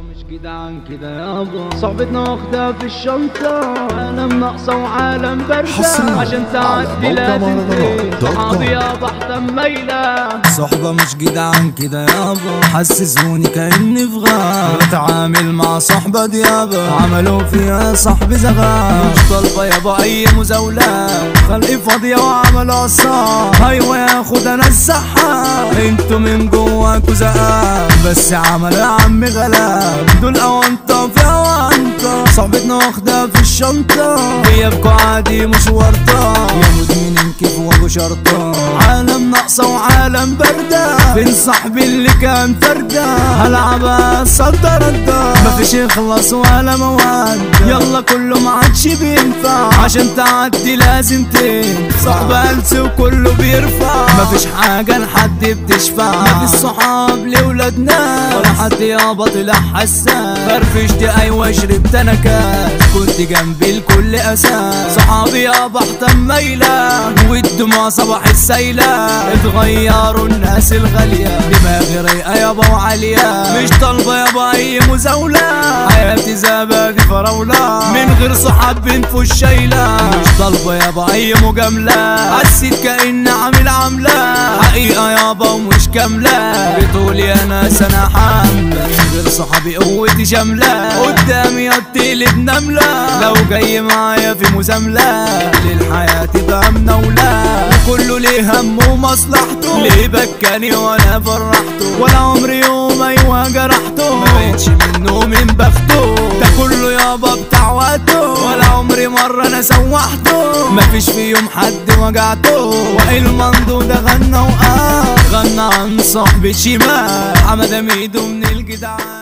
مش جدعان كده يابا صحبتنا واخدة في الشنطة عالم ناقصة وعالم باردة حصرياً عشان على تعدي موقع لازم مهرجانات دوت كوم. صحابي يابا احتم ميلة صحبة مش جدعان كده يابا حسسوني كأني في غاب بتعامل مع صحبة ديابة عملوا فيها صاحبي زغاب مش طالبة يابا أي مزاولة خلقي فاضية وعملوا عصام أيوة ياخد أنا السحاب انتوا من جواكوا زقاب بس عمل يا عم غلاب دول أونطة في أونطة صحبتنا واخدة في الشنطة غيابكوا عادي مش ورطة يا مدمنين كيف وابو شرطة عالم ناقصة وعالم باردة فين صاحبي اللي كان فردة هلعبها صد ردة مفيش يخلص ولا مواد يلا كله ما عادش بينفع عشان تعدي لازم تنفع صعب ألسي وكله بيرفع مفيش حاجة لحد بتشفع مفيش صحاب لولادنا ولا حد يابا طلع حساس فرفشت ايوه شربت انا كاس كنت جنبي الكل اساس صحابي يابا احتم ميلة والدموع صباح السيلة اتغيروا الناس الغالية دماغي رايقة يابا وعالية مش طالبة يابا اي مزاولة حياتي زبادي فراولة من غير صحاب بنفوش شايلة مش طالبة يابا اي مجاملة حسيت كأن عامل عاملة حقيقة يابا ومش كاملة بتقولي يا ناس انا حاملة من غير صحابي قوتي شاملة قدامي هتقلب نملة لو جاي معايا في مزاملة للحياة تبقى منولة وكله ليه هم ومصلحته ليه بكاني وانا فرحته ولا عمري يوم ايوه جرحته ما بقتش منه من بخته ده كله يابا بتاع وقته ولا عمري مرة انا سوحته مفيش في يوم حد وجعته وائل مندو ده غنى وقال غنى عن صاحب شمال حمد ميدو من الجدعان